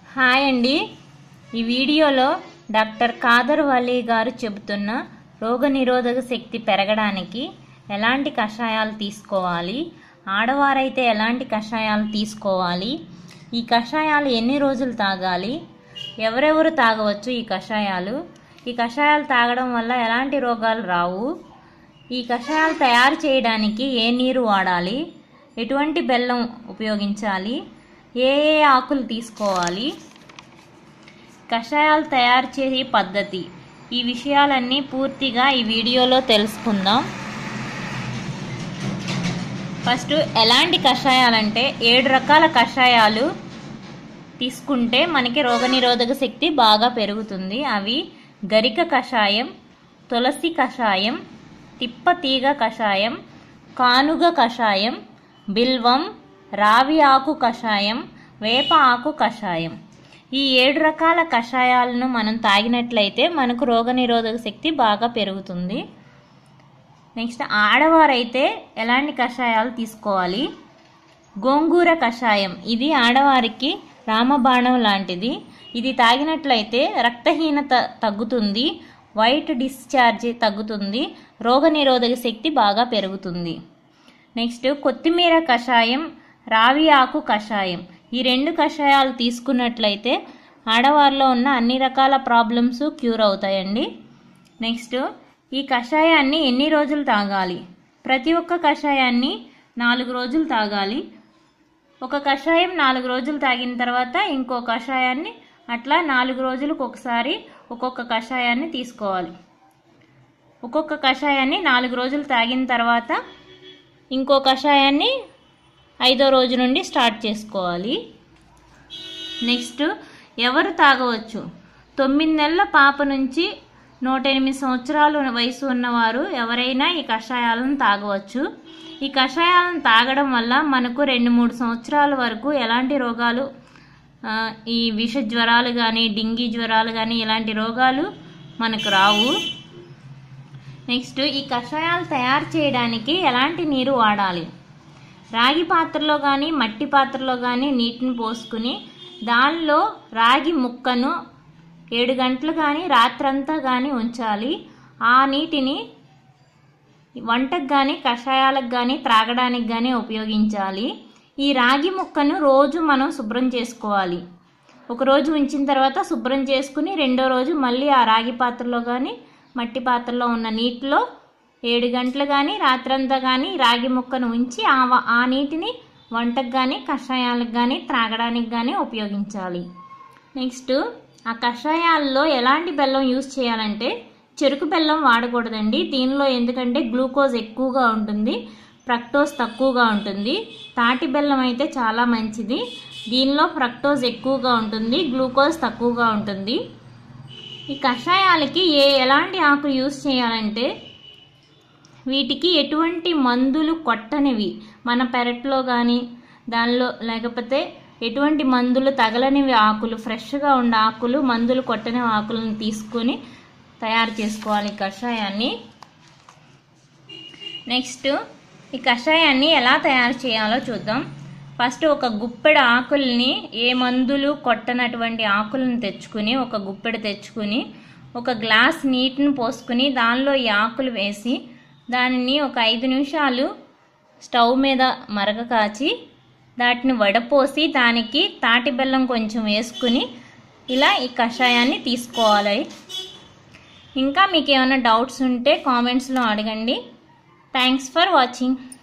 hi అండి ఈ వీడియోలో డాక్టర్ కాదర్ వలీ గారు చెబుతున్న రోగనిరోధక శక్తి పెరగడానికి ఎలాంటి కషాయాలు తీసుకోవాలి ఆడవారైతే ఎలాంటి కషాయాలు తీసుకోవాలి ఈ కషాయాలు ఎన్ని రోజులు తాగాలి ఎవరెవరు తాగవచ్చు ఈ కషాయాలు ఈ కషాయాలు తాగడం వల్ల ఎలాంటి రోగాలు రావు ఈ కషాయాలు తయారు చేయడానికి ఏ నీరు వాడాలి ఎటువంటి బెల్లం ఉపయోగించాలి ఏ ఏ ఆకులు తీసుకోవాలి కషాయాలు తయారు చేసే పద్ధతి ఈ విషయాలన్నీ పూర్తిగా ఈ వీడియోలో తెలుసుకుందాం ఫస్ట్ ఎలాంటి కషాయాలంటే ఏడు రకాల కషాయాలు తీసుకుంటే మనకి రోగనిరోధక శక్తి బాగా పెరుగుతుంది అవి గరిక కషాయం తులసి కషాయం తిప్పతీగ కషాయం కానుగ కషాయం బిల్వం రావి ఆకు కషాయం వేప ఆకు కషాయం ఈ ఏడు రకాల కషాయాలను మనం తాగినట్లయితే మనకు రోగనిరోధక శక్తి బాగా పెరుగుతుంది నెక్స్ట్ ఆడవారైతే ఎలాంటి కషాయాలు తీసుకోవాలి గోంగూర కషాయం ఇది ఆడవారికి రామబాణం లాంటిది ఇది తాగినట్లయితే రక్తహీనత తగ్గుతుంది వైట్ డిశ్చార్జ్ తగ్గుతుంది రోగనిరోధక శక్తి బాగా పెరుగుతుంది నెక్స్ట్ కొత్తిమీర కషాయం రావి ఆకు కషాయం ఈ రెండు కషాయాలు తీసుకున్నట్లయితే ఆడవారిలో ఉన్న అన్ని రకాల ప్రాబ్లమ్స్ క్యూర్ అవుతాయండి నెక్స్ట్ ఈ కషాయాన్ని ఎన్ని రోజులు తాగాలి ప్రతి ఒక్క కషాయాన్ని నాలుగు రోజులు తాగాలి ఒక కషాయం నాలుగు రోజులు తాగిన తర్వాత ఇంకో కషాయాన్ని అట్లా నాలుగు రోజులకు ఒకసారి ఒక్కొక్క కషాయాన్ని తీసుకోవాలి ఒక్కొక్క కషాయాన్ని నాలుగు రోజులు తాగిన తర్వాత ఇంకో కషాయాన్ని ఐదో రోజు నుండి స్టార్ట్ చేసుకోవాలి నెక్స్ట్ ఎవరు తాగవచ్చు తొమ్మిది నెలల పాప నుంచి నూట ఎనిమిది సంవత్సరాలు వయసు ఉన్నవారు ఎవరైనా ఈ కషాయాలను తాగవచ్చు ఈ కషాయాలను తాగడం వల్ల మనకు రెండు మూడు సంవత్సరాల వరకు ఎలాంటి రోగాలు ఆ, ఈ విష జ్వరాలు కానీ డింగి జ్వరాలు కానీ ఇలాంటి రోగాలు మనకు రావు నెక్స్ట్ ఈ కషాయాలు తయారు చేయడానికి ఎలాంటి నీరు వాడాలి రాగి పాత్రలో కానీ మట్టి పాత్రలో కానీ నీటిని పోసుకుని దానిలో రాగి ముక్కను ఏడు గంటలు కానీ రాత్రంతా కానీ ఉంచాలి ఆ నీటిని వంటకు కానీ కషాయాలకు కానీ త్రాగడానికి కానీ ఉపయోగించాలి ఈ రాగి ముక్కను రోజు మనం శుభ్రం చేసుకోవాలి ఒక రోజు ఉంచిన తర్వాత శుభ్రం చేసుకుని రెండో రోజు మళ్ళీ ఆ రాగి పాత్రలో కానీ మట్టి పాత్రలో ఉన్న నీటిలో ఏడు గంటలు కానీ రాత్రంతా కానీ రాగి ముక్కను ఉంచి ఆ వ- ఆ నీటిని వంటకు కానీ కషాయాలకు కానీ త్రాగడానికి కానీ ఉపయోగించాలి నెక్స్ట్ ఆ కషాయాల్లో ఎలాంటి బెల్లం యూస్ చేయాలంటే చెరుకు బెల్లం వాడకూడదండి దీనిలో ఎందుకంటే గ్లూకోజ్ ఎక్కువగా ఉంటుంది ఫ్రక్టోజ్ తక్కువగా ఉంటుంది తాటి బెల్లం అయితే చాలా మంచిది దీనిలో ఫ్రక్టోజ్ ఎక్కువగా ఉంటుంది గ్లూకోజ్ తక్కువగా ఉంటుంది ఈ కషాయాలకి ఏ ఎలాంటి ఆకు యూస్ చేయాలంటే వీటికి ఎటువంటి మందులు కొట్టనివి మన పెరట్లో కానీ దానిలో లేకపోతే ఎటువంటి మందులు తగలనివి ఆకులు ఫ్రెష్గా ఉండే ఆకులు మందులు కొట్టని ఆకులను తీసుకొని తయారు చేసుకోవాలి ఈ కషాయాన్ని నెక్స్ట్ ఈ కషాయాన్ని ఎలా తయారు చేయాలో చూద్దాం ఫస్ట్ ఒక గుప్పెడు ఆకుల్ని ఏ మందులు కొట్టనటువంటి ఆకులను తెచ్చుకుని ఒక గుప్పెడు తెచ్చుకుని ఒక గ్లాస్ నీటిని పోసుకుని దానిలో ఈ ఆకులు వేసి దానిని ఒక ఐదు నిమిషాలు స్టవ్ మీద మరగ కాచి దాటిని వడపోసి దానికి తాటి బెల్లం కొంచెం వేసుకుని ఇలా ఈ కషాయాన్ని తీసుకోవాలి ఇంకా మీకు ఏమైనా డౌట్స్ ఉంటే కామెంట్స్లో అడగండి థ్యాంక్స్ ఫర్ వాచింగ్